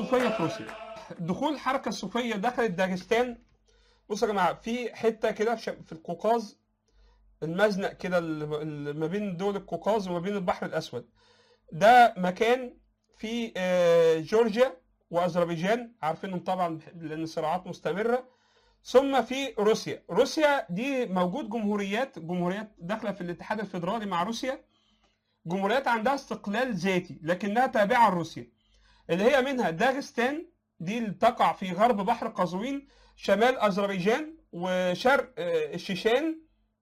الصوفيه في روسيا دخول الحركه الصوفيه دخلت داغستان بصوا يا جماعه في حته كده في ش- في القوقاز المزنق كده ال- ال- ما بين دول القوقاز وما بين البحر الاسود ده مكان في آه، جورجيا واذربيجان عارفينهم طبعا لان الصراعات مستمره ثم في روسيا روسيا دي موجود جمهوريات جمهوريات داخله في الاتحاد الفيدرالي مع روسيا جمهوريات عندها استقلال ذاتي لكنها تابعه لروسيا اللي هي منها داغستان دي اللي تقع في غرب بحر قزوين شمال اذربيجان وشرق آه، الشيشان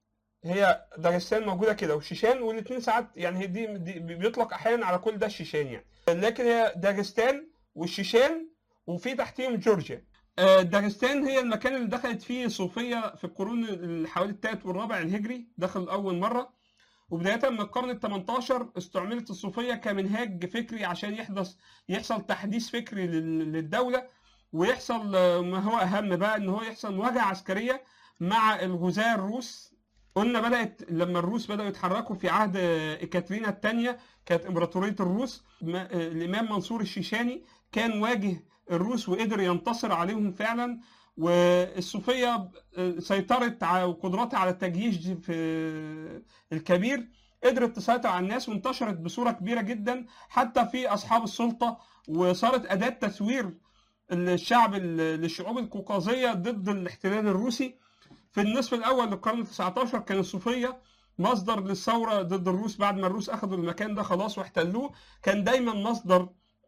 هي داغستان موجوده كده والشيشان والاثنين ساعات يعني هي دي, دي بيطلق احيانا على كل ده الشيشان يعني لكن هي داغستان والشيشان وفي تحتيهم جورجيا آه، داغستان هي المكان اللي دخلت فيه صوفيا في القرون اللي حوالي الثالث والرابع الهجري دخل اول مره وبدايه من القرن ال 18 استعملت الصوفيه كمنهاج فكري عشان يحدث يحصل تحديث فكري لل- للدوله ويحصل آه، ما هو اهم بقى ان هو يحصل مواجهه عسكريه مع الغزاة الروس قلنا بدات لما الروس بداوا يتحركوا في عهد آه، كاترينا الثانيه كانت امبراطوريه الروس ما- آه، الامام منصور الشيشاني كان واجه الروس وقدر ينتصر عليهم فعلا والصوفيه آه، سيطرت على وقدرتها على التجييش دي في الكبير قدرت تسيطر على الناس وانتشرت بصوره كبيره جدا حتى في اصحاب السلطه وصارت اداه تسوير الشعب للشعوب القوقازيه ضد الاحتلال الروسي في النصف الاول للقرن ال 19 كان الصوفيه مصدر للثوره ضد الروس بعد ما الروس اخذوا المكان ده خلاص واحتلوه كان دايما مصدر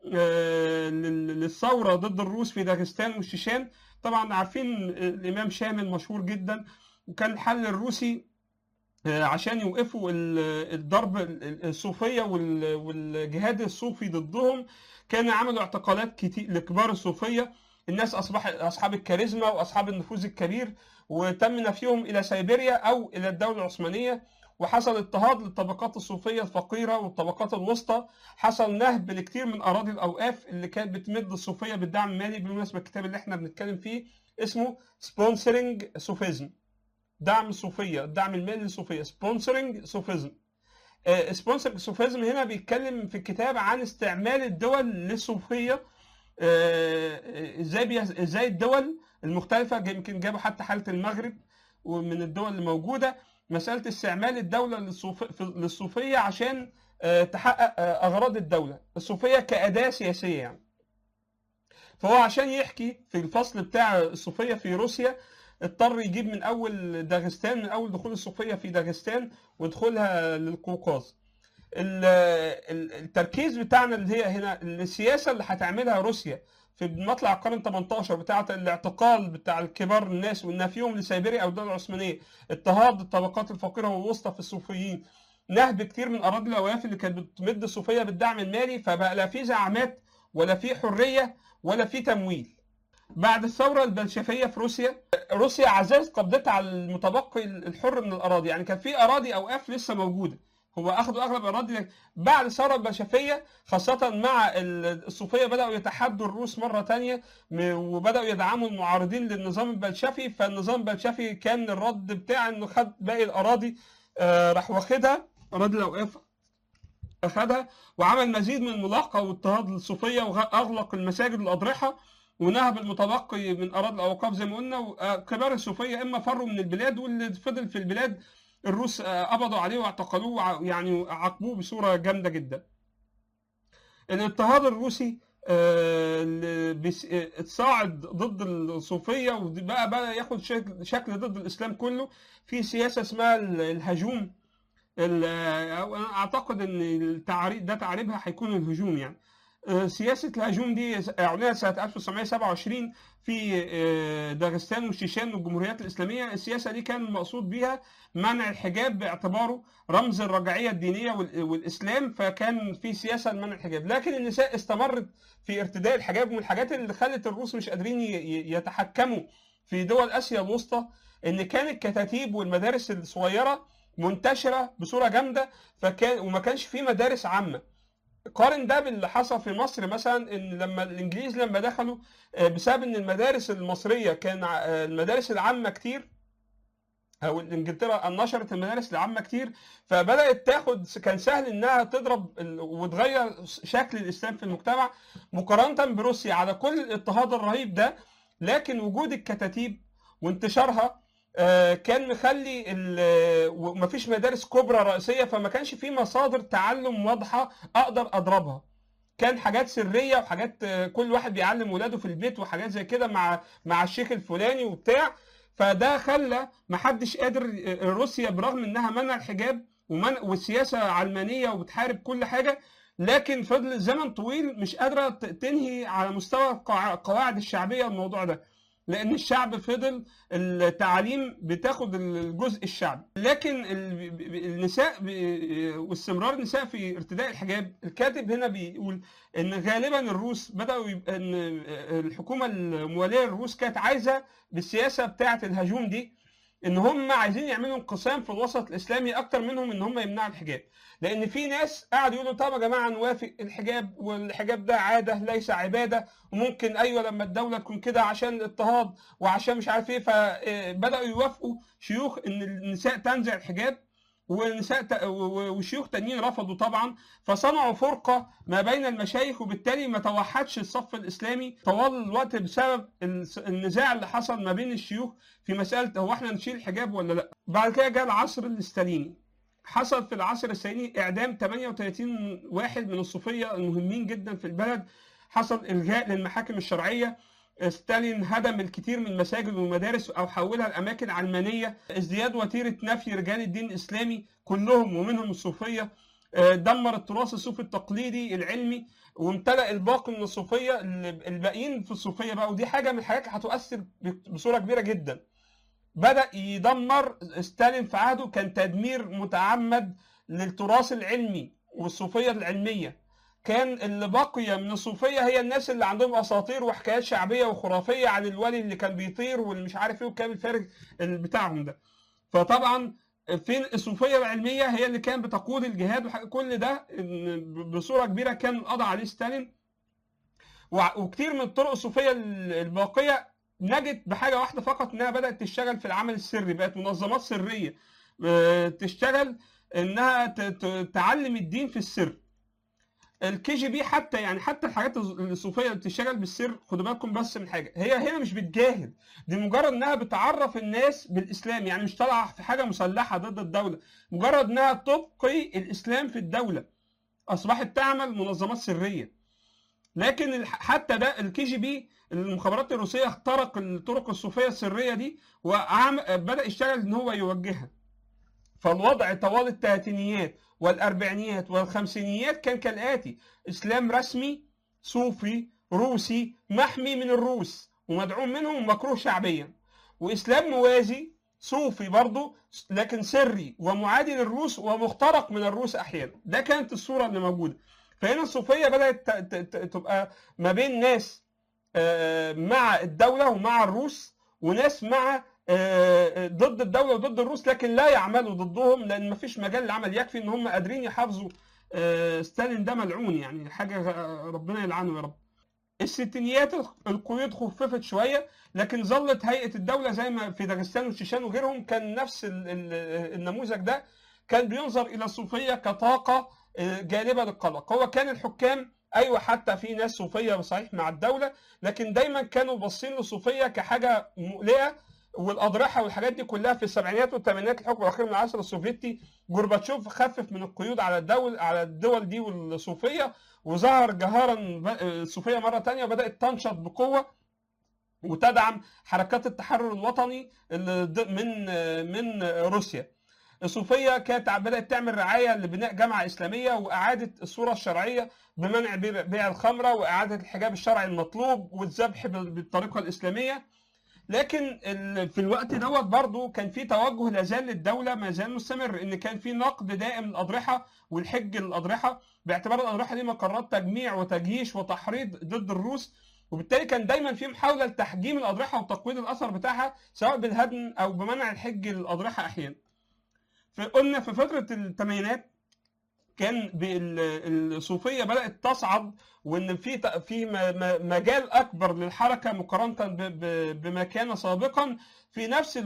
آه، لل- للثوره ضد الروس في داغستان والشيشان طبعا عارفين الامام شامل مشهور جدا وكان الحل الروسي آه، عشان يوقفوا ال- الضرب ال- الصوفيه وال- والجهاد الصوفي ضدهم كانوا عملوا اعتقالات كتير لكبار الصوفيه الناس اصبح اصحاب الكاريزما واصحاب النفوذ الكبير وتم نفيهم الى سيبيريا او الى الدوله العثمانيه وحصل اضطهاد للطبقات الصوفيه الفقيره والطبقات الوسطى حصل نهب لكتير من اراضي الاوقاف اللي كانت بتمد الصوفيه بالدعم المالي بالمناسبه الكتاب اللي احنا بنتكلم فيه اسمه سبونسرنج صوفيزم دعم الصوفيه الدعم المالي للصوفيه سبونسرنج صوفيزم سبونسرنج صوفيزم هنا بيتكلم في الكتاب عن استعمال الدول للصوفيه آه، ازاي بي- ازاي الدول المختلفه جا- يمكن جابوا حتى حاله المغرب ومن الدول اللي موجوده مساله استعمال الدوله للصوف- في- للصوفيه عشان آه، تحقق آه، اغراض الدوله الصوفيه كاداه سياسيه يعني فهو عشان يحكي في الفصل بتاع الصوفيه في روسيا اضطر يجيب من اول داغستان من اول دخول الصوفيه في داغستان ودخولها للقوقاز ال- ال- التركيز بتاعنا اللي هي هنا السياسه اللي هتعملها روسيا في مطلع القرن 18 بتاعه الاعتقال بتاع الكبار الناس ونفيهم لسيبيريا او الدوله العثمانيه اضطهاد الطبقات الفقيره والوسطى في الصوفيين نهب كتير من اراضي الاواف اللي كانت بتمد الصوفيه بالدعم المالي فبقى لا في زعامات ولا في حريه ولا في تمويل بعد الثوره البلشفيه في روسيا روسيا عززت قبضتها على المتبقي الحر من الاراضي يعني كان في اراضي اوقاف لسه موجوده هو اخذوا اغلب الاراضي بعد الثوره البلشفيه خاصه مع ال- الصوفيه بداوا يتحدوا الروس مره تانية م- وبداوا يدعموا المعارضين للنظام البلشفي فالنظام البلشفي كان الرد بتاع انه خد باقي الاراضي آه، راح واخدها اراضي الاوقاف اخذها وعمل مزيد من الملاحقه واضطهاد للصوفيه واغلق المساجد والاضرحه ونهب المتبقي من اراضي الاوقاف زي ما قلنا آه، كبار الصوفيه اما فروا من البلاد واللي فضل في البلاد الروس آه، قبضوا عليه واعتقلوه وع- يعني عاقبوه بصوره جامده جدا. الاضطهاد الروسي آه، اللي بيس- آه، اتصاعد ضد الصوفيه وبقى بقى ياخد شكل شكل ضد الاسلام كله في سياسه اسمها ال- الهجوم ال- أو أنا اعتقد ان التعريف ده تعريبها هيكون الهجوم يعني آه، سياسه الهجوم دي اعلنت سنه 1927 في آه، داغستان والشيشان والجمهوريات الاسلاميه السياسه دي كان المقصود بيها منع الحجاب باعتباره رمز الرجعيه الدينيه وال- والاسلام فكان في سياسه لمنع الحجاب لكن النساء استمرت في ارتداء الحجاب ومن الحاجات اللي خلت الروس مش قادرين ي- ي- يتحكموا في دول اسيا الوسطى ان كان الكتاتيب والمدارس الصغيره منتشره بصوره جامده فكان وما كانش في مدارس عامه قارن ده باللي حصل في مصر مثلا ان لما الانجليز لما دخلوا آه، بسبب ان المدارس المصريه كان ع- آه، المدارس العامه كتير او انجلترا نشرت المدارس العامه كتير فبدات تاخد كان سهل انها تضرب ال- وتغير شكل الاسلام في المجتمع مقارنه بروسيا على كل الاضطهاد الرهيب ده لكن وجود الكتاتيب وانتشارها آه، كان مخلي ال- ومفيش مدارس كبرى رئيسيه فما كانش في مصادر تعلم واضحه اقدر اضربها كان حاجات سريه وحاجات آه، كل واحد بيعلم ولاده في البيت وحاجات زي كده مع مع الشيخ الفلاني وبتاع فده خلى محدش قادر روسيا برغم انها منع الحجاب ومنع والسياسه علمانيه وبتحارب كل حاجه لكن فضل زمن طويل مش قادره ت- تنهي على مستوى القواع- القواعد الشعبيه الموضوع ده لان الشعب فضل التعاليم بتاخد الجزء الشعبي لكن ال- ب- ب- النساء ب- واستمرار النساء في ارتداء الحجاب الكاتب هنا بيقول ان غالبا الروس بداوا يبقى ان الحكومه المواليه للروس كانت عايزه بالسياسه بتاعه الهجوم دي ان هم عايزين يعملوا انقسام في الوسط الاسلامي اكتر منهم ان هم يمنعوا الحجاب لان في ناس قعدوا يقولوا طب يا جماعه نوافق الحجاب والحجاب ده عاده ليس عباده وممكن ايوه لما الدوله تكون كده عشان الاضطهاد وعشان مش عارف ايه فبداوا يوافقوا شيوخ ان النساء تنزع الحجاب والنساء ت- و- و- وشيوخ تانيين رفضوا طبعا فصنعوا فرقه ما بين المشايخ وبالتالي ما توحدش الصف الاسلامي طوال الوقت بسبب الس- النزاع اللي حصل ما بين الشيوخ في مساله هو احنا نشيل الحجاب ولا لا بعد كده جاء العصر الستاليني حصل في العصر الستاليني اعدام 38 واحد من الصوفيه المهمين جدا في البلد حصل الغاء للمحاكم الشرعيه ستالين هدم الكثير من المساجد والمدارس او حولها لاماكن علمانيه ازدياد وتيره نفي رجال الدين الاسلامي كلهم ومنهم الصوفيه آه، دمر التراث الصوفي التقليدي العلمي وامتلأ الباقي من الصوفيه الباقيين في الصوفيه بقى ودي حاجه من الحاجات اللي هتؤثر بصوره كبيره جدا بدأ يدمر ستالين في عهده كان تدمير متعمد للتراث العلمي والصوفيه العلميه كان اللي بقي من الصوفيه هي الناس اللي عندهم اساطير وحكايات شعبيه وخرافيه عن الولي اللي كان بيطير واللي مش عارف ايه والكلام الفارغ بتاعهم ده فطبعا فين الصوفيه العلميه هي اللي كان بتقود الجهاد وح- كل ده إن بصوره كبيره كان قضى عليه ستالين وع- وكتير من الطرق الصوفيه ال- الباقيه نجت بحاجه واحده فقط انها بدات تشتغل في العمل السري بقت منظمات سريه آه، تشتغل انها ت- ت- تعلم الدين في السر الكي جي بي حتى يعني حتى الحاجات الصوفيه اللي بتشتغل بالسر خدوا بالكم بس من حاجه هي هنا مش بتجاهد دي مجرد انها بتعرف الناس بالاسلام يعني مش طالعه في حاجه مسلحه ضد الدوله مجرد انها تبقي الاسلام في الدوله اصبحت تعمل منظمات سريه لكن الح- حتى ده الكي جي بي المخابرات الروسيه اخترق الطرق الصوفيه السريه دي وبدا يشتغل ان هو يوجهها فالوضع طوال الثلاثينيات والاربعينيات والخمسينيات كان كالاتي اسلام رسمي صوفي روسي محمي من الروس ومدعوم منهم ومكروه شعبيا واسلام موازي صوفي برضه لكن سري ومعادي للروس ومخترق من الروس احيانا ده كانت الصوره اللي موجوده فهنا الصوفيه بدات ت- ت- ت- تبقى ما بين ناس آه، مع الدوله ومع الروس وناس مع آه، ضد الدوله وضد الروس لكن لا يعملوا ضدهم لان مفيش مجال للعمل يكفي ان هم قادرين يحافظوا آه، ستالين ده ملعون يعني حاجه غ- ربنا يلعنه يا رب الستينيات القيود خففت شويه لكن ظلت هيئه الدوله زي ما في داغستان والشيشان وغيرهم كان نفس ال- ال- النموذج ده كان بينظر الى الصوفيه كطاقه آه، جالبه للقلق هو كان الحكام ايوه حتى في ناس صوفيه صحيح مع الدوله لكن دايما كانوا باصين للصوفيه كحاجه مقلقه والاضرحه والحاجات دي كلها في السبعينات والثمانينات الحكم الاخير من العصر السوفيتي جورباتشوف خفف من القيود على الدول على الدول دي والصوفيه وظهر جهارا ب- الصوفيه مره تانية وبدات تنشط بقوه وتدعم حركات التحرر الوطني اللي ض- من من روسيا الصوفيه كانت بدات تعمل رعايه لبناء جامعه اسلاميه واعاده الصوره الشرعيه بمنع بيع بيع الخمره واعاده الحجاب الشرعي المطلوب والذبح بال- بالطريقه الاسلاميه لكن ال- في الوقت دوت برضه كان في توجه لا زال للدوله ما زال مستمر ان كان في نقد دائم للاضرحه والحج للاضرحه باعتبار الاضرحه دي مقرات تجميع وتجييش وتحريض ضد الروس وبالتالي كان دايما في محاوله لتحجيم الاضرحه وتقويض الاثر بتاعها سواء بالهدم او بمنع الحج للاضرحه احيانا. فقلنا في فتره الثمانينات كان بال- الصوفيه بدات تصعد وان في ت- في م- م- مجال اكبر للحركه مقارنه ب- ب- بما كان سابقا في نفس الوقت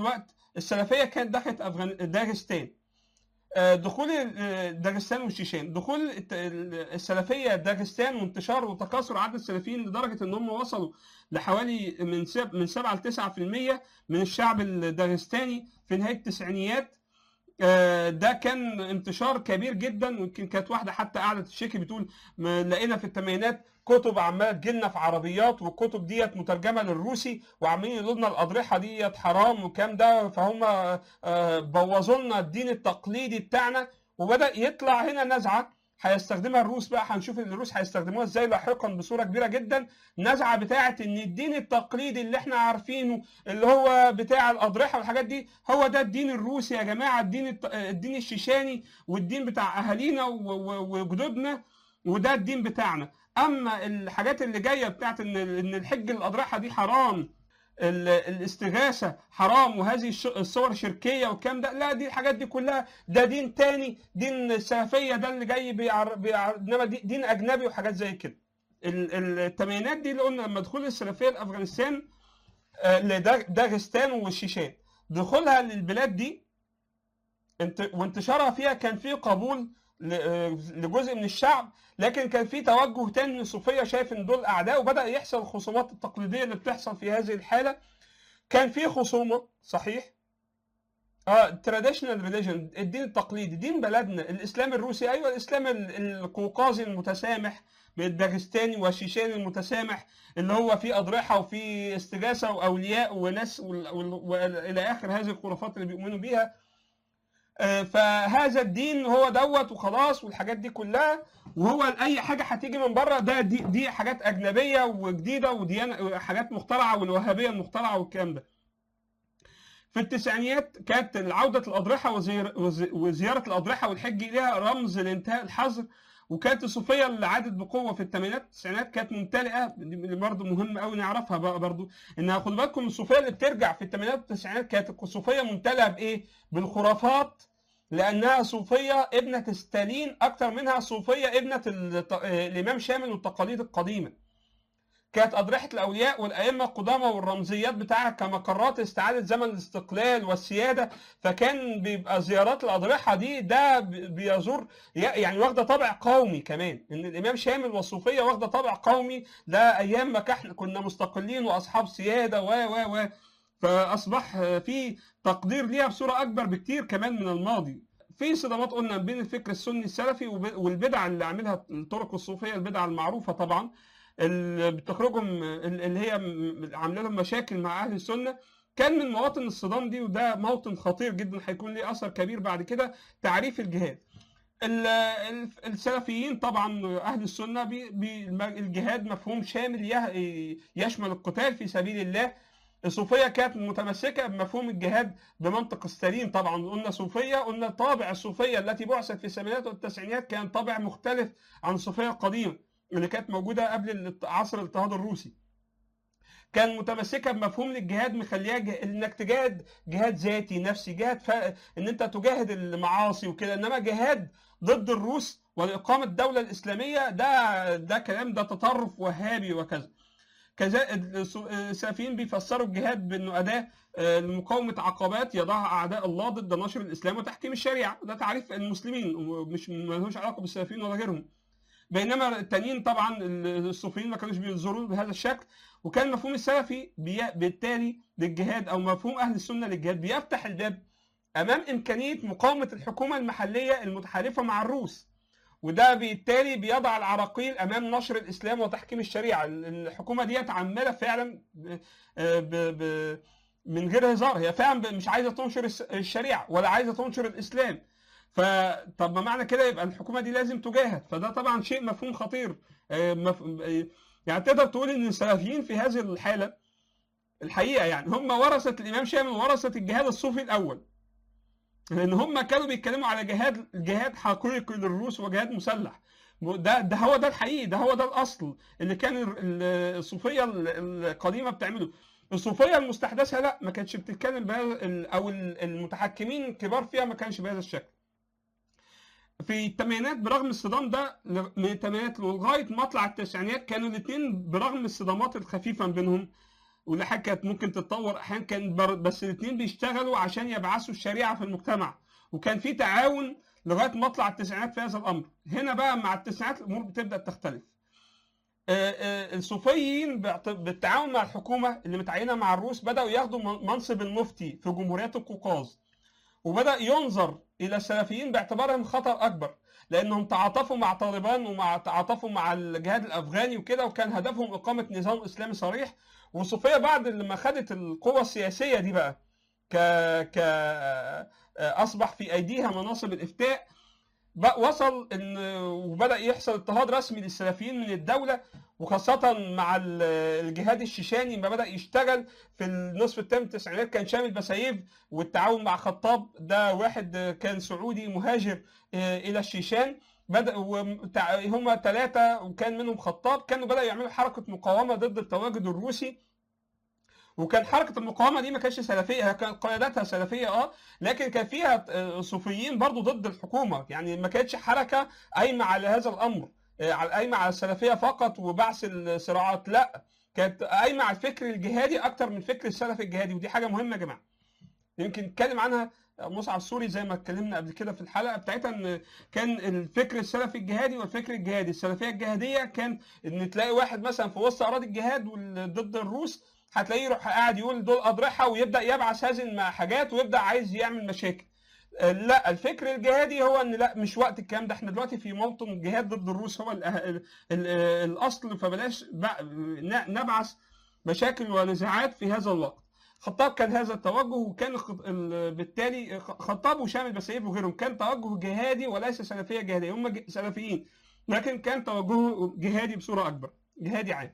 السلفيه كانت دخلت افغان داغستان آه، دخول آه، داغستان والشيشان دخول الت- ال- السلفيه داغستان وانتشار وتكاثر عدد السلفيين لدرجه ان هم وصلوا لحوالي من سب من 7 ل 9% من الشعب الداغستاني في نهايه التسعينيات آه، ده كان انتشار كبير جدا ويمكن كانت واحده حتى قاعده تشتكي بتقول ما لقينا في الثمانينات كتب عماله تجيلنا في عربيات والكتب ديت مترجمه للروسي وعمالين يقولوا لنا الاضرحه ديت حرام والكلام ده فهم آه، بوظوا لنا الدين التقليدي بتاعنا وبدا يطلع هنا نزعه هيستخدمها الروس بقى هنشوف الروس هيستخدموها ازاي لاحقا بصوره كبيره جدا نزعه بتاعه ان الدين التقليدي اللي احنا عارفينه اللي هو بتاع الاضرحه والحاجات دي هو ده الدين الروسي يا جماعه الدين الت- الدين الشيشاني والدين بتاع اهالينا و- و- وجدودنا وده الدين بتاعنا اما الحاجات اللي جايه بتاعت ان ان الحج الاضرحه دي حرام ال- الاستغاثه حرام وهذه الش- الصور شركيه والكلام ده لا دي الحاجات دي كلها ده دين تاني دين السلفيه ده اللي جاي بيعر... بيعر... انما دي- دين اجنبي وحاجات زي كده ال- ال- التمانينات دي اللي قلنا لما دخول السلفيه لافغانستان آه، لداغستان والشيشان دخولها للبلاد دي انت وانتشارها فيها كان في قبول ل- آه، لجزء من الشعب لكن كان في توجه تاني من الصوفيه شايف ان دول اعداء وبدا يحصل الخصومات التقليديه اللي بتحصل في هذه الحاله كان في خصومه صحيح اه تراديشنال ريليجن الدين التقليدي دين بلدنا الاسلام الروسي ايوه الاسلام ال- القوقازي المتسامح الداغستاني والشيشاني المتسامح اللي هو فيه اضرحه وفيه استغاثه واولياء وناس وال- وال- والى اخر هذه الخرافات اللي بيؤمنوا بيها آه، فهذا الدين هو دوت وخلاص والحاجات دي كلها وهو اي حاجه هتيجي من بره ده دي, دي حاجات اجنبيه وجديده وديانه حاجات مخترعه والوهابيه المخترعه والكلام ده في التسعينيات كانت عودة الأضرحة وزير- وزي- وزيارة الأضرحة والحج إليها رمز لانتهاء الحظر وكانت الصوفية اللي عادت بقوة في الثمانينات التسعينات كانت ممتلئة دي برضه مهم قوي نعرفها بقى برضه إنها خدوا بالكم الصوفية اللي بترجع في الثمانينات والتسعينات كانت الصوفية ممتلئة بإيه؟ بالخرافات لأنها صوفية ابنة ستالين أكتر منها صوفية ابنة الت- الإمام شامل والتقاليد القديمة كانت أضرحة الأولياء والأئمة القدامى والرمزيات بتاعها كمقرات استعادة زمن الاستقلال والسيادة فكان بيبقى زيارات الأضرحة دي ده بي- بيزور يعني واخدة طابع قومي كمان إن الإمام شامل والصوفية واخدة طابع قومي ده أيام ما كحنا كنا مستقلين وأصحاب سيادة و و و فأصبح في تقدير ليها بصورة أكبر بكتير كمان من الماضي في صدامات قلنا بين الفكر السني السلفي وب- والبدع اللي عاملها الطرق الصوفيه البدع المعروفه طبعا اللي بتخرجهم اللي هي م- عامله لهم مشاكل مع اهل السنه كان من مواطن الصدام دي وده موطن خطير جدا هيكون ليه اثر كبير بعد كده تعريف الجهاد ال- ال- السلفيين طبعا اهل السنه بي بي الجهاد مفهوم شامل يه- يشمل القتال في سبيل الله الصوفيه كانت متمسكه بمفهوم الجهاد بمنطق ستالين طبعا قلنا صوفيه قلنا طابع الصوفيه التي بعثت في السبعينات والتسعينات كان طابع مختلف عن الصوفيه القديمه اللي كانت موجوده قبل الات- عصر الاضطهاد الروسي كان متمسكه بمفهوم الجهاد مخليها جه... انك تجاهد جهاد ذاتي نفسي جهاد ف... ان انت تجاهد المعاصي وكده انما جهاد ضد الروس واقامه الدوله الاسلاميه ده ده كلام ده تطرف وهابي وكذا كذا السلفيين بيفسروا الجهاد بانه اداه آه، لمقاومه عقبات يضعها اعداء الله ضد نشر الاسلام وتحكيم الشريعه ده تعريف المسلمين ومش ملوش علاقه بالسلفيين ولا غيرهم بينما التانيين طبعا الصوفيين ما كانوش بينظروا بهذا الشكل وكان المفهوم السلفي بي... بالتالي للجهاد او مفهوم اهل السنه للجهاد بيفتح الباب امام امكانيه مقاومه الحكومه المحليه المتحالفه مع الروس وده بالتالي بيضع العراقيل امام نشر الاسلام وتحكيم الشريعه الحكومه ديت عماله فعلا ب... ب... ب... من غير هزار هي فعلا ب- مش عايزه تنشر الس- الشريعه ولا عايزه تنشر الاسلام فطب ما معنى كده يبقى الحكومه دي لازم تجاهد فده طبعا شيء مفهوم خطير آه، مف... آه، يعني تقدر تقول ان السلفيين في هذه الحاله الحقيقه يعني هم ورثه الامام شامل ورثه الجهاد الصوفي الاول لان هم كانوا بيتكلموا على جهاد جهاد حقيقي للروس وجهاد مسلح ده ده هو ده الحقيقي ده هو ده الاصل اللي كان ال- ال- الصوفيه ال- القديمه بتعمله الصوفيه المستحدثه لا ما كانتش بتتكلم بهذا ال- او ال- المتحكمين الكبار فيها ما كانش بهذا الشكل في الثمانينات برغم الصدام ده ل- من الثمانينات لغايه مطلع التسعينات كانوا الاثنين برغم الصدامات الخفيفه بينهم واللي حاجة كانت ممكن تتطور احيانا كان بر- بس الاثنين بيشتغلوا عشان يبعثوا الشريعه في المجتمع وكان في تعاون لغايه مطلع التسعينات في هذا الامر هنا بقى مع التسعينات الامور بتبدا تختلف آه، آه، الصوفيين باعت- بالتعاون مع الحكومه اللي متعينه مع الروس بداوا ياخدوا من- منصب المفتي في جمهوريات القوقاز وبدا ينظر الى السلفيين باعتبارهم خطر اكبر لانهم تعاطفوا مع طالبان ومع تعاطفوا مع الجهاد الافغاني وكده وكان هدفهم اقامه نظام اسلامي صريح والصوفيه بعد لما خدت القوه السياسيه دي بقى ك ك اصبح في ايديها مناصب الافتاء بقى وصل ان وبدا يحصل اضطهاد رسمي للسلفيين من الدوله وخاصة مع ال- الجهاد الشيشاني ما بدأ يشتغل في النصف الثامن التسعينات كان شامل بسايف والتعاون مع خطاب ده واحد كان سعودي مهاجر آه، إلى الشيشان بدأ هم ثلاثة وكان منهم خطاب كانوا بدأوا يعملوا حركة مقاومة ضد التواجد الروسي وكان حركة المقاومة دي ما كانتش سلفية هي كان قيادتها سلفية اه لكن كان فيها آه، صوفيين برضو ضد الحكومة يعني ما كانتش حركة قايمة على هذا الأمر آه، على- قايمة على السلفية فقط وبعث الصراعات لا كانت قايمة على الفكر الجهادي أكتر من الفكر السلفي الجهادي ودي حاجة مهمة يا جماعة يمكن نتكلم عنها مصعب سوري زي ما اتكلمنا قبل كده في الحلقه بتاعتها ان كان الفكر السلفي الجهادي والفكر الجهادي السلفيه الجهاديه كان ان تلاقي واحد مثلا في وسط اراضي الجهاد وال- ضد الروس هتلاقيه يروح قاعد يقول دول اضرحه ويبدا يبعث هذه مع حاجات ويبدا عايز يعمل مشاكل آه، لا الفكر الجهادي هو ان لا مش وقت الكلام ده احنا دلوقتي في موطن الجهاد ضد الروس هو ال ال ال الاصل فبلاش بق- ن- نبعث مشاكل ونزاعات في هذا الوقت خطاب كان هذا التوجه وكان خط- ال- بالتالي خ- خطاب وشامل بسيف وغيرهم كان توجه جهادي وليس سلفيه جهاديه هم ج- سلفيين لكن كان توجهه جهادي بصوره اكبر جهادي عام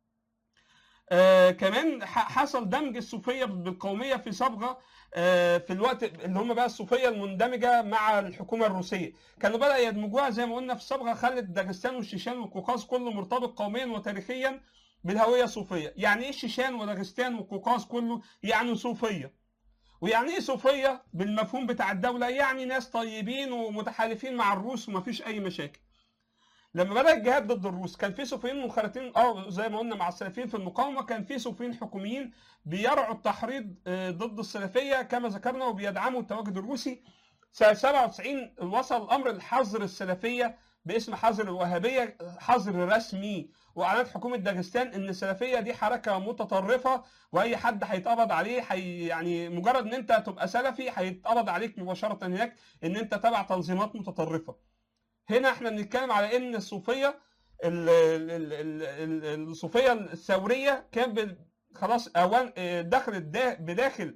آه كمان ح- حصل دمج الصوفيه بالقوميه في صبغه آه في الوقت اللي هم بقى الصوفيه المندمجه مع الحكومه الروسيه كانوا بدا يدمجوها زي ما قلنا في صبغه خلت داغستان والشيشان والقوقاز كله مرتبط قوميا وتاريخيا بالهويه الصوفيه يعني ايه الشيشان وداغستان والقوقاز كله يعني صوفيه ويعني ايه صوفيه بالمفهوم بتاع الدوله يعني ناس طيبين ومتحالفين مع الروس ومفيش اي مشاكل لما بدا الجهاد ضد الروس كان في صوفيين منخرطين اه زي ما قلنا مع السلفيين في المقاومه كان في صوفيين حكوميين بيرعوا التحريض آه، ضد السلفيه كما ذكرنا وبيدعموا التواجد الروسي سنه 97 وصل الامر لحظر السلفيه باسم حظر الوهابيه حظر رسمي واعلنت حكومه داغستان ان السلفيه دي حركه متطرفه واي حد هيتقبض عليه حي يعني مجرد ان انت تبقى سلفي هيتقبض عليك مباشره هناك ان انت تبع تنظيمات متطرفه هنا احنا بنتكلم على ان الصوفيه ال- ال- ال- ال- ال- الصوفيه الثوريه كان بال- خلاص اوان اه، دخلت دا- بداخل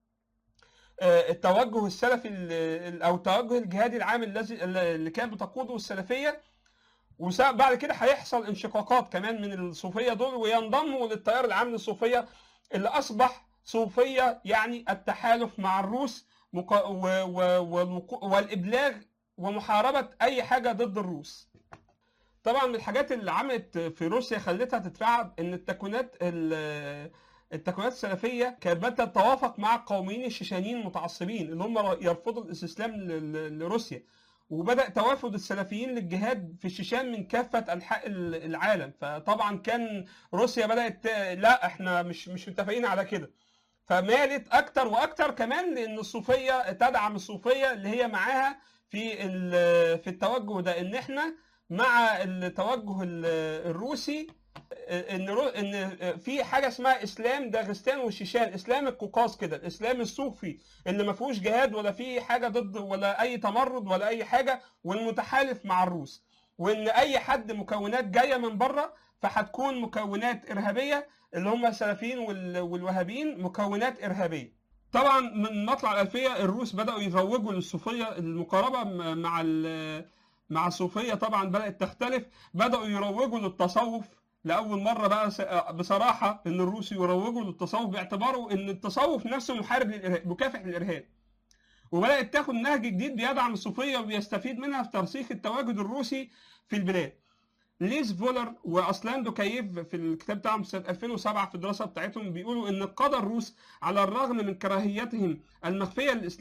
اه، التوجه السلفي ال- ال- او التوجه الجهادي العام الذي اللي كان بتقوده السلفيه وبعد كده هيحصل انشقاقات كمان من الصوفيه دول وينضموا للتيار العام للصوفيه اللي اصبح صوفيه يعني التحالف مع الروس مقا- و- و- والوقو- والابلاغ ومحاربه اي حاجه ضد الروس. طبعا من الحاجات اللي عملت في روسيا خلتها تترعب ان التكوينات ال- التكوينات السلفيه كانت بدات تتوافق مع القوميين الشيشانيين المتعصبين اللي هم يرفضوا الاستسلام ل- ل- لروسيا. وبدا توافد السلفيين للجهاد في الشيشان من كافه انحاء ال- العالم فطبعا كان روسيا بدات ت- لا احنا مش مش متفقين على كده فمالت اكتر واكتر كمان لان الصوفيه تدعم الصوفيه اللي هي معاها في ال- في التوجه ده ان احنا مع التوجه ال- الروسي ان رو- ان في حاجه اسمها اسلام داغستان والشيشان اسلام القوقاز كده الاسلام الصوفي اللي ما فيهوش جهاد ولا فيه حاجه ضد ولا اي تمرد ولا اي حاجه والمتحالف مع الروس وان اي حد مكونات جايه من بره فهتكون مكونات ارهابيه اللي هم السلفيين وال- والوهابيين مكونات ارهابيه طبعا من مطلع الالفيه الروس بداوا يروجوا للصوفيه المقاربه م- مع ال- مع الصوفيه طبعا بدات تختلف بداوا يروجوا للتصوف لاول مره بقى س- بصراحه ان الروس يروجوا للتصوف باعتباره ان التصوف نفسه محارب للارهاب مكافح للارهاب وبدات تاخد نهج جديد بيدعم الصوفيه وبيستفيد منها في ترسيخ التواجد الروسي في البلاد ليز فولر واصلان دوكايف في الكتاب بتاعهم سنه 2007 في الدراسه بتاعتهم بيقولوا ان القاده الروس على الرغم من كراهيتهم المخفيه للاسلام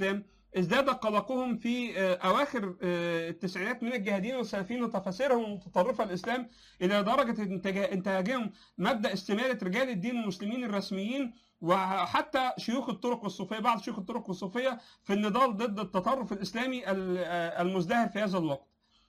ازداد قلقهم في آه، اواخر آه، التسعينات من الجهاديين والسلفيين وتفاسيرهم المتطرفه الاسلام الى درجه انتجا- انتهاجهم مبدا استماله رجال الدين المسلمين الرسميين وحتى شيوخ الطرق الصوفيه بعض شيوخ الطرق الصوفيه في النضال ضد التطرف الاسلامي ال- آه، المزدهر في هذا الوقت.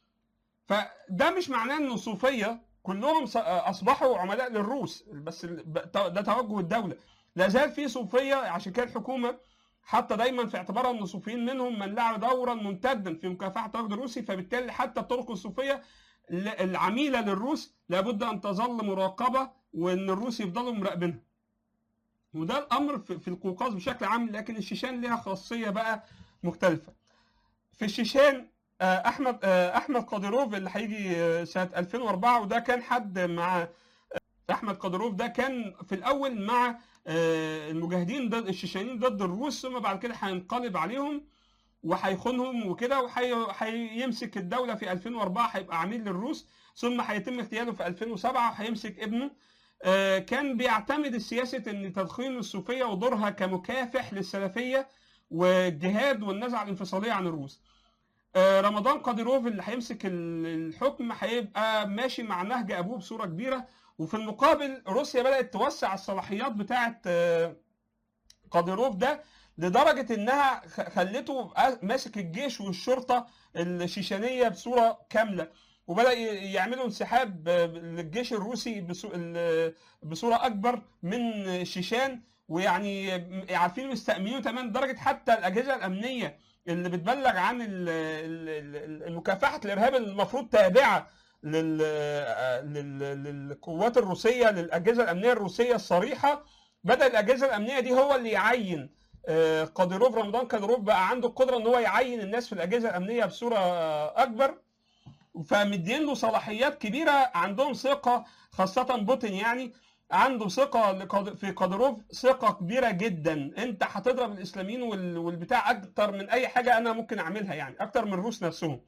فده مش معناه ان الصوفيه كلهم ص- اصبحوا عملاء للروس بس ال- ب- ده توجه الدوله لا زال في صوفيه عشان كده الحكومه حتى دايما في اعتبارها ان الصوفيين منهم من لعب دورا ممتدا في مكافحه التوجه الروسي فبالتالي حتى الطرق الصوفيه ل- العميله للروس لابد ان تظل مراقبه وان الروس يفضلوا مراقبينها. وده الامر في في القوقاز بشكل عام لكن الشيشان لها خاصيه بقى مختلفه. في الشيشان آه، احمد آه، احمد قادروف اللي هيجي آه، سنه 2004 وده كان حد مع احمد قادروف ده كان في الاول مع آه، المجاهدين ضد الشيشانيين ضد الروس ثم بعد كده هينقلب عليهم وهيخونهم وكده وهيمسك الدوله في 2004 هيبقى عميل للروس ثم هيتم اغتياله في 2007 وهيمسك ابنه آه، كان بيعتمد السياسه ان تضخيم الصوفيه ودورها كمكافح للسلفيه والجهاد والنزعه الانفصاليه عن الروس. آه، رمضان قادروف اللي هيمسك ال- الحكم هيبقى ماشي مع نهج ابوه بصوره كبيره وفي المقابل روسيا بدات توسع الصلاحيات بتاعه آه، قادروف ده لدرجه انها خ- خلته يبقى ماسك الجيش والشرطه الشيشانيه بصوره كامله وبدا ي- يعملوا انسحاب آه، للجيش الروسي بصو- ال- بصوره اكبر من الشيشان ويعني عارفين مستأمنينه تماما لدرجه حتى الاجهزه الامنيه اللي بتبلغ عن ال- ال- ال- مكافحه الارهاب المفروض تابعه لل... لل... للقوات الروسيه للاجهزه الامنيه الروسيه الصريحه بدا الاجهزه الامنيه دي هو اللي يعين آه، قادروف رمضان قادروف بقى عنده القدره ان هو يعين الناس في الاجهزه الامنيه بصوره آه، اكبر فمدين له صلاحيات كبيره عندهم ثقه خاصه بوتين يعني عنده ثقه لقاد- في قادروف ثقه كبيره جدا انت هتضرب الاسلاميين وال- والبتاع اكتر من اي حاجه انا ممكن اعملها يعني اكتر من الروس نفسهم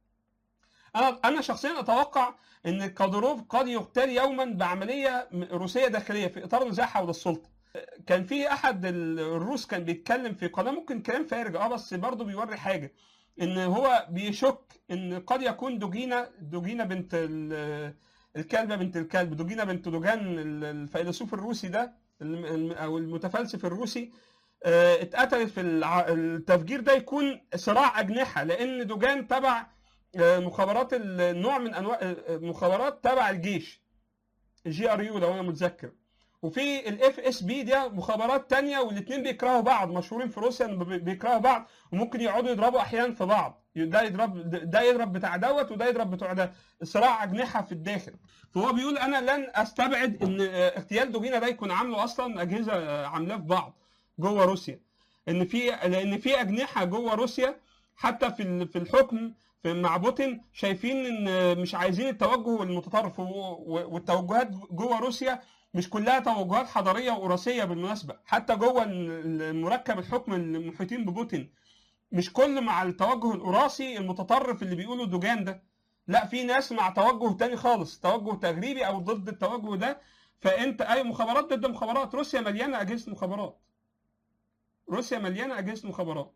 انا انا شخصيا اتوقع ان قادروف قد يغتال يوما بعمليه م- روسيه داخليه في اطار نزاع حول السلطه كان في احد ال- الروس كان بيتكلم في قناه ممكن كلام فارغ اه بس برضه بيوري حاجه ان هو بيشك ان قد يكون دوجينا دوجينا بنت ال- الكلبه بنت الكلب دوجينا بنت دوجان ال- الفيلسوف الروسي ده الم- الم- او المتفلسف الروسي آه، اتقتلت في الع- التفجير ده يكون صراع اجنحه لان دوجان تبع آه، مخابرات النوع من انواع آه، مخابرات تبع الجيش الجي ار يو لو انا متذكر وفي الاف اس بي ده مخابرات تانية والاثنين بيكرهوا بعض مشهورين في روسيا إن بي- بيكرهوا بعض وممكن يقعدوا يضربوا احيانا في بعض ده يضرب ده يضرب بتاع دوت وده يضرب بتوع ده صراع اجنحه في الداخل فهو بيقول انا لن استبعد ان آه، اغتيال دوجينا ده يكون عامله اصلا اجهزه آه، عاملاه في بعض جوه روسيا ان في لان في اجنحه جوه روسيا حتى في ال- في الحكم في مع بوتين شايفين ان مش عايزين التوجه المتطرف و- و- والتوجهات جوه روسيا مش كلها توجهات حضاريه ووراثيه بالمناسبه حتى جوه ال- المركب الحكم المحيطين ببوتين مش كل مع التوجه الوراثي المتطرف اللي بيقولوا دوجان ده لا في ناس مع توجه تاني خالص توجه تجريبي او ضد التوجه ده فانت اي مخابرات ضد مخابرات روسيا مليانه اجهزه مخابرات روسيا مليانه اجهزه مخابرات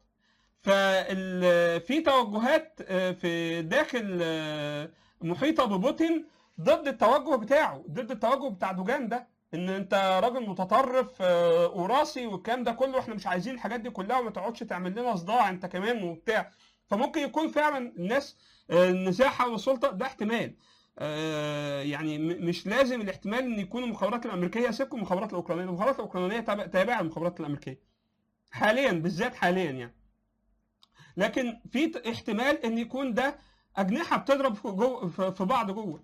ففي توجهات آه، في داخل آه، محيطه ببوتين ضد التوجه بتاعه ضد التوجه بتاع دوجان ده ان انت راجل متطرف آه، وراثي والكلام ده كله احنا مش عايزين الحاجات دي كلها وما تقعدش تعمل لنا صداع انت كمان وبتاع فممكن يكون فعلا الناس آه، النزاع حول السلطه ده احتمال آه، يعني م- مش لازم الاحتمال ان يكون المخابرات الامريكيه سيبكم من المخابرات الاوكرانيه المخابرات الاوكرانيه تابع- تابعه للمخابرات الامريكيه حاليا بالذات حاليا يعني لكن في ت- احتمال ان يكون ده اجنحه بتضرب في جو في في بعض جوه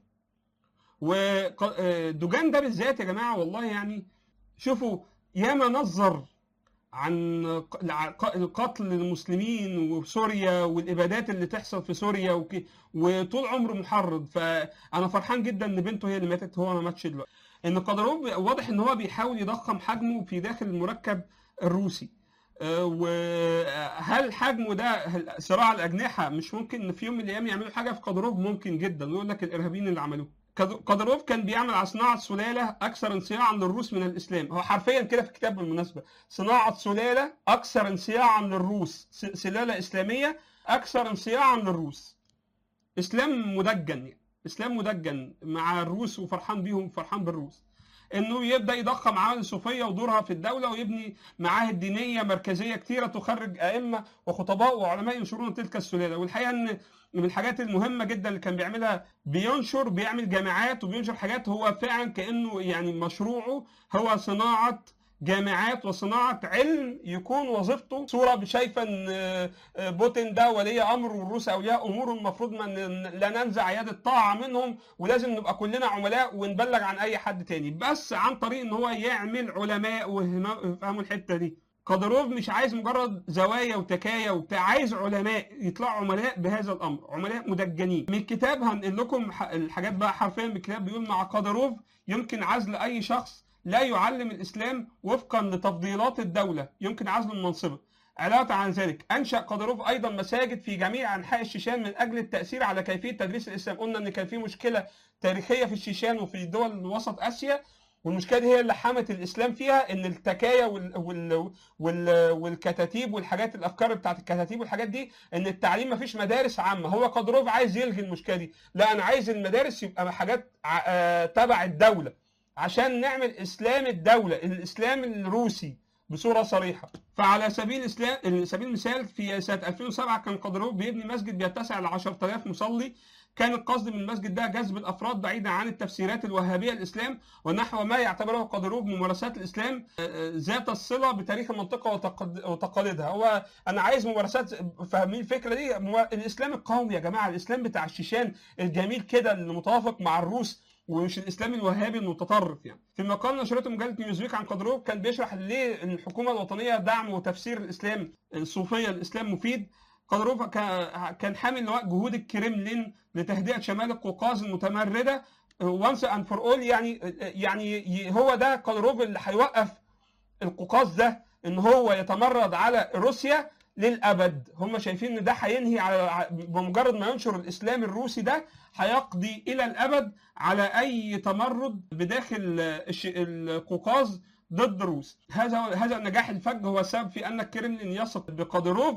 ودوجان ده بالذات يا جماعه والله يعني شوفوا ياما نظر عن ق- الع- ق- قتل المسلمين وسوريا والابادات اللي تحصل في سوريا وك... وطول عمره محرض فانا فرحان جدا ان بنته هي اللي ماتت هو ما ماتش دلوقتي ان قدروف واضح ان هو بيحاول يضخم حجمه في داخل المركب الروسي آه، وهل حجمه ده هل- صراع الاجنحه مش ممكن ان في يوم من الايام يعملوا حاجه في قدروف ممكن جدا ويقول لك الارهابيين اللي عملوه كد- قدروف كان بيعمل على صناعه سلاله اكثر انصياعا للروس من الاسلام هو حرفيا كده في الكتاب بالمناسبه صناعه سلاله اكثر انصياعا للروس س- سلاله اسلاميه اكثر انصياعا للروس اسلام مدجن يعني اسلام مدجن مع الروس وفرحان بيهم وفرحان بالروس انه يبدا يضخم عمل الصوفيه ودورها في الدوله ويبني معاهد دينيه مركزيه كثيره تخرج ائمه وخطباء وعلماء ينشرون تلك السلاله والحقيقه ان من الحاجات المهمه جدا اللي كان بيعملها بينشر بيعمل جامعات وبينشر حاجات هو فعلا كانه يعني مشروعه هو صناعه جامعات وصناعه علم يكون وظيفته صوره شايفه ان آه، آه، بوتين ده ولي امر والروس اولياء امور المفروض ما ن- لا ننزع يد الطاعه منهم ولازم نبقى كلنا عملاء ونبلغ عن اي حد تاني بس عن طريق ان هو يعمل علماء ويفهموا الحته دي قدروف مش عايز مجرد زوايا وتكايا وبتاع عايز علماء يطلعوا عملاء بهذا الامر عملاء مدجنين من الكتاب هنقل لكم ح- الحاجات بقى حرفيا من الكتاب بيقول مع قدروف يمكن عزل اي شخص لا يعلم الاسلام وفقا لتفضيلات الدوله يمكن عزله من منصبه علاوة عن ذلك أنشأ قدروف أيضا مساجد في جميع أنحاء الشيشان من أجل التأثير على كيفية تدريس الإسلام قلنا إن كان في مشكلة تاريخية في الشيشان وفي دول وسط آسيا والمشكله دي هي اللي حمت الاسلام فيها ان التكايا وال وال وال والكتاتيب والحاجات الافكار بتاعت الكتاتيب والحاجات دي ان التعليم مفيش مدارس عامه هو قدروف عايز يلغي المشكله دي لا انا عايز المدارس يبقى حاجات ع- آه، تبع الدوله عشان نعمل اسلام الدوله الاسلام الروسي بصوره صريحه فعلى سبيل الاسلام سبيل المثال في سنه 2007 كان قدروف بيبني مسجد بيتسع ل 10000 مصلي كان القصد من المسجد ده جذب الافراد بعيدا عن التفسيرات الوهابيه الاسلام ونحو ما يعتبره قدروف ممارسات الاسلام آه، آه، ذات الصله بتاريخ المنطقه وتقد- وتقاليدها هو انا عايز ممارسات فاهمين الفكره دي مو- الاسلام القومي يا جماعه الاسلام بتاع الشيشان الجميل كده اللي متوافق مع الروس ومش الاسلام الوهابي المتطرف يعني في مقال نشرته مجله نيوزويك عن قدروف كان بيشرح ليه الحكومه الوطنيه دعم وتفسير الاسلام الصوفيه الاسلام مفيد قدروف كا- كان حامل لواء جهود الكريملين لتهدئه شمال القوقاز المتمرده وانس اند فور اول يعني يعني ي- هو ده قدروف اللي هيوقف القوقاز ده ان هو يتمرد على روسيا للابد هم شايفين ان ده هينهي على بمجرد ما ينشر الاسلام الروسي ده هيقضي الى الابد على اي تمرد بداخل الش- القوقاز ضد الروس هذا هذا النجاح الفج هو السبب في ان الكرملين يثق بقدروف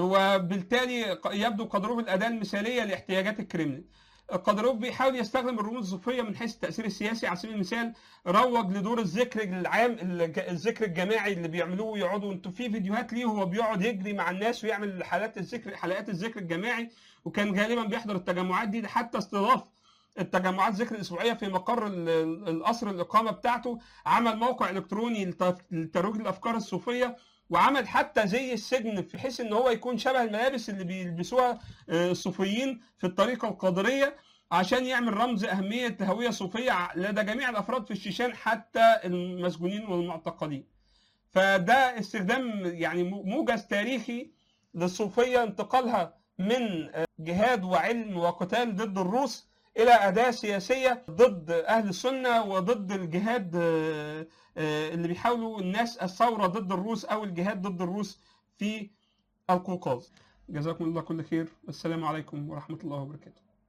وبالتالي يبدو قدروف الاداه المثاليه لاحتياجات الكرملين قدروف بيحاول يستخدم الرموز الصوفيه من حيث التاثير السياسي على سبيل المثال روج لدور الذكر العام الج- الذكر الجماعي اللي بيعملوه يقعدوا انتوا في فيديوهات ليه هو بيقعد يجري مع الناس ويعمل حالات الذكر حلقات الذكر الجماعي وكان غالبا بيحضر التجمعات دي حتى استضاف التجمعات ذكر الاسبوعيه في مقر ال- ال- القصر الاقامه بتاعته عمل موقع الكتروني لت- لترويج الافكار الصوفيه وعمل حتى زي السجن في حيث ان هو يكون شبه الملابس اللي بيلبسوها آه، الصوفيين في الطريقه القادريه عشان يعمل رمز اهميه هويه صوفيه لدى جميع الافراد في الشيشان حتى المسجونين والمعتقلين. فده استخدام يعني موجز تاريخي للصوفيه انتقالها من آه، جهاد وعلم وقتال ضد الروس الى اداه سياسيه ضد اهل السنه وضد الجهاد آه، آه، اللي بيحاولوا الناس الثوره ضد الروس او الجهاد ضد الروس في القوقاز. جزاكم الله كل خير والسلام عليكم ورحمه الله وبركاته.